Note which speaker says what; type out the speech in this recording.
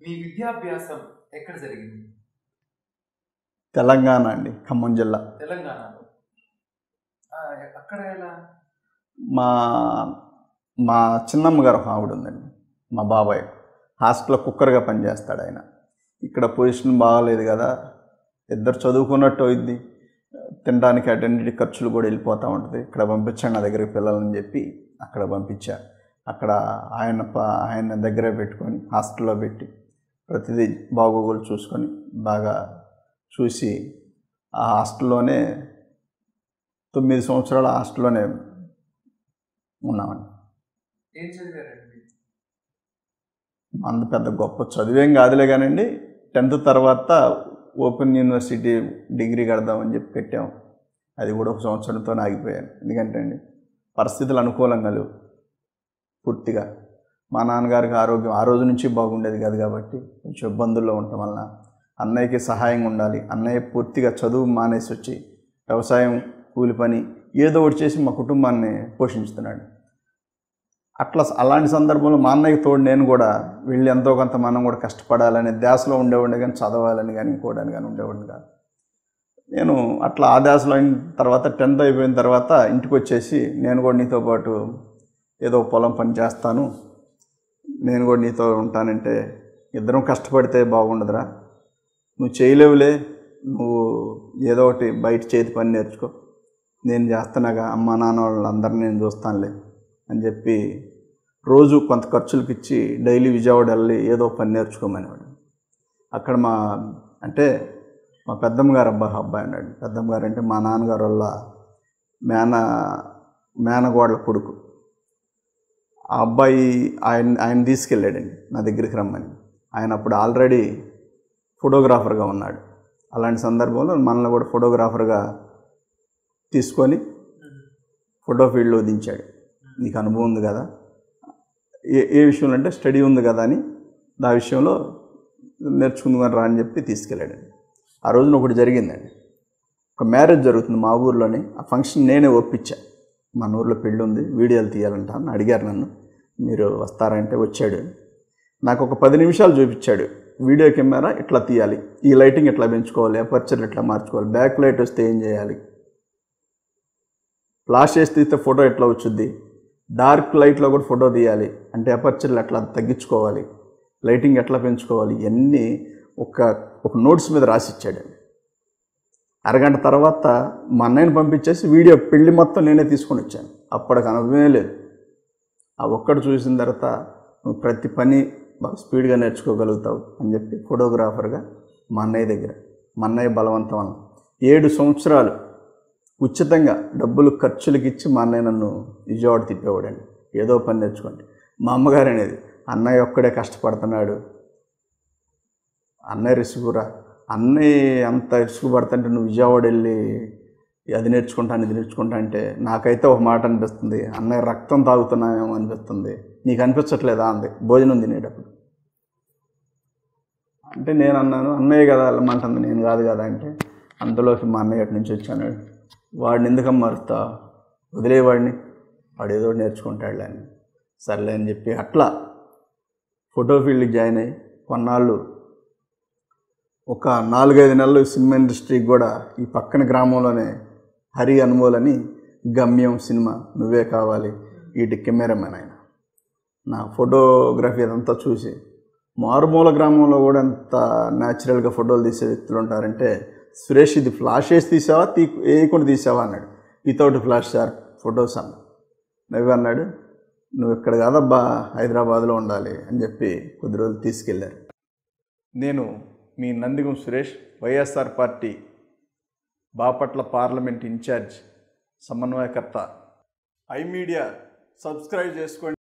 Speaker 1: మీ విద్యాభ్యాసం ఎక్కడ జరిగింది
Speaker 2: తెలంగాణ అండి ఖమ్మం జిల్లా
Speaker 1: తెలంగాణలో ఆ, అక్కడ ఎలా
Speaker 2: మా మా చిన్నమ్మ గారు ఒక ఆవిడ ఉందండి మా బాబాయ్ హాస్టల్లో కుక్కర్గా పనిచేస్తాడు ఆయన ఇక్కడ పొజిషన్ బాగాలేదు కదా ఇద్దరు చదువుకున్నట్టు అయింది తినడానికి అటెండి ఖర్చులు కూడా వెళ్ళిపోతూ ఉంటుంది ఇక్కడ పంపించండి నా దగ్గరికి పిల్లలని చెప్పి అక్కడ పంపించా అక్కడ ఆయన ప- ఆయన దగ్గరే పెట్టుకొని హాస్టల్లో పెట్టి ప్రతిదీ బాగోగులు చూసుకొని బాగా చూసి ఆ హాస్టల్లోనే తొమ్మిది సంవత్సరాల హాస్టల్లోనే ఉన్నామండి
Speaker 1: ఏం చదివారండి
Speaker 2: అంత పెద్ద గొప్ప చదివేం కాదులే కానండి టెన్త్ తర్వాత ఓపెన్ యూనివర్సిటీ డిగ్రీ కడదామని చెప్పి పెట్టాము అది కూడా ఒక సంవత్సరంతో ఆగిపోయాను ఎందుకంటే అండి పరిస్థితులు అనుకూలంగా లేవు పూర్తిగా మా నాన్నగారికి ఆరోగ్యం ఆ రోజు నుంచి బాగుండేది కాదు కాబట్టి కొంచెం ఇబ్బందుల్లో ఉండటం వలన అన్నయ్యకి సహాయంగా ఉండాలి అన్నయ్య పూర్తిగా చదువు మానేసి వచ్చి వ్యవసాయం కూలి పని ఏదో ఒకటి చేసి మా కుటుంబాన్ని పోషించుతున్నాడు అట్లా అలాంటి సందర్భంలో మా అన్నయ్యకి తోడు నేను కూడా వెళ్ళి ఎంతో కొంత మనం కూడా కష్టపడాలనే ధ్యాసలో ఉండేవాడిని కానీ చదవాలని కానీ ఇంకోవడానికి కానీ ఉండేవాడిని కాదు నేను అట్లా ఆ ధ్యాసలో అయిన తర్వాత టెన్త్ అయిపోయిన తర్వాత ఇంటికి వచ్చేసి నేను కూడా నీతో పాటు ఏదో పొలం పని చేస్తాను నేను కూడా నీతో ఉంటానంటే ఇద్దరం కష్టపడితే బాగుండదురా నువ్వు చేయలేవులే నువ్వు ఏదో ఒకటి బయట చేతి పని నేర్చుకో నేను చేస్తున్నాగా అమ్మ నాన్న వాళ్ళందరినీ నేను చూస్తానులే అని చెప్పి రోజు కొంత ఖర్చులకు ఇచ్చి డైలీ విజయవాడ వెళ్ళి ఏదో పని నేర్చుకోమనేవాడు అక్కడ మా అంటే మా పెద్దమ్మ గారు అబ్బాయి అబ్బాయి అన్నాడు పెద్దమ్మ గారు అంటే మా నాన్నగారు వల్ల మేన మేనగోడల కొడుకు ఆ అబ్బాయి ఆయన ఆయన తీసుకెళ్ళాడండి నా దగ్గరికి రమ్మని ఆయన అప్పుడు ఆల్రెడీ ఫోటోగ్రాఫర్గా ఉన్నాడు అలాంటి సందర్భంలో మనల్ని కూడా ఫోటోగ్రాఫర్గా తీసుకొని ఫోటో ఫీల్డ్లో దించాడు నీకు అనుభవం ఉంది కదా ఏ ఏ విషయంలో అంటే స్టడీ ఉంది కదా అని ఆ విషయంలో నేర్చుకుందాం రా అని చెప్పి తీసుకెళ్ళాడు ఆ రోజున ఒకటి జరిగిందండి ఒక మ్యారేజ్ జరుగుతుంది మా ఊర్లోనే ఆ ఫంక్షన్ నేనే ఒప్పించా మన ఊర్లో పెళ్ళి ఉంది వీడియోలు తీయాలంట అని అడిగారు నన్ను మీరు వస్తారంటే వచ్చాడు నాకు ఒక పది నిమిషాలు చూపించాడు వీడియో కెమెరా ఇట్లా తీయాలి ఈ లైటింగ్ ఎట్లా పెంచుకోవాలి అపర్చర్ ఎట్లా మార్చుకోవాలి బ్యాక్ లైట్ వస్తే ఏం చేయాలి ఫ్లాష్ చేసి తీస్తే ఫోటో ఎట్లా వచ్చుద్ది డార్క్ లైట్లో కూడా ఫోటో తీయాలి అంటే అపర్చర్లు ఎట్లా తగ్గించుకోవాలి లైటింగ్ ఎట్లా పెంచుకోవాలి ఇవన్నీ ఒక ఒక నోట్స్ మీద రాసి ఇచ్చాడు అరగంట తర్వాత మా అన్నయ్యని పంపించేసి వీడియో పెళ్లి మొత్తం నేనే తీసుకొని వచ్చాను అప్పటికి అనుభవమే లేదు ఆ ఒక్కడు చూసిన తర్వాత నువ్వు ప్రతి పని బాగా స్పీడ్గా నేర్చుకోగలుగుతావు అని చెప్పి ఫోటోగ్రాఫర్గా మా అన్నయ్య దగ్గర మా అన్నయ్య బలవంతం అన్న ఏడు సంవత్సరాలు ఉచితంగా డబ్బులు ఖర్చులకి ఇచ్చి మా అన్నయ్య నన్ను విజయవాడ తిప్పేవాడండి ఏదో పని నేర్చుకోండి మా అమ్మగారు అనేది అన్నయ్య ఒక్కడే కష్టపడుతున్నాడు అన్నయ్య రిసుకురా అన్నయ్య అంత రిసుకు పడుతుంటే నువ్వు విజయవాడ వెళ్ళి అది నేర్చుకుంటాను ఇది నేర్చుకుంటా అంటే నాకైతే ఒక మాట అనిపిస్తుంది అన్నయ్య రక్తం తాగుతున్నామేమో అనిపిస్తుంది నీకు అనిపించట్లేదా అంది భోజనం తినేటప్పుడు అంటే నేను అన్నాను అన్నయ్య కదా వెళ్ళమంటుంది నేను కాదు కదా అంటే అందులోకి మా అన్నయ్య అటు నుంచి వచ్చాను వాడిని ఎందుకమ్మా మారుస్తా వదిలేవాడిని వాడు ఏదో ఒకటి నేర్చుకుంటాడులే అని సర్లే అని చెప్పి అట్లా ఫోటో ఫీల్డ్కి జాయిన్ అయ్యి కొన్నాళ్ళు ఒక నాలుగైదు నెలలు సినిమా ఇండస్ట్రీకి కూడా ఈ పక్కన గ్రామంలోనే హరి అనుమోల్ అని గమ్యం సినిమా నువ్వే కావాలి వీటి కెమెరామెన్ ఆయన నా ఫోటోగ్రఫీ అదంతా చూసి మారుమూల గ్రామంలో కూడా ఎంత న్యాచురల్గా ఫోటోలు తీసే వ్యక్తులు ఉంటారంటే సురేష్ ఇది ఫ్లాష్ వేసి తీసావా తీ వేయకుండా తీసావా అన్నాడు వితౌట్ ఫ్లాష్ సార్ ఫొటోస్ అన్న నవ్వి అన్నాడు నువ్వు ఇక్కడ కాదబ్బా హైదరాబాద్లో ఉండాలి అని చెప్పి కొద్ది రోజులు తీసుకెళ్ళారు నేను మీ Nandigam Suresh YSR party Bapatla parliament incharge సమన్వయకర్త ఐ మీడియా సబ్స్క్రైబ్ చేసుకోండి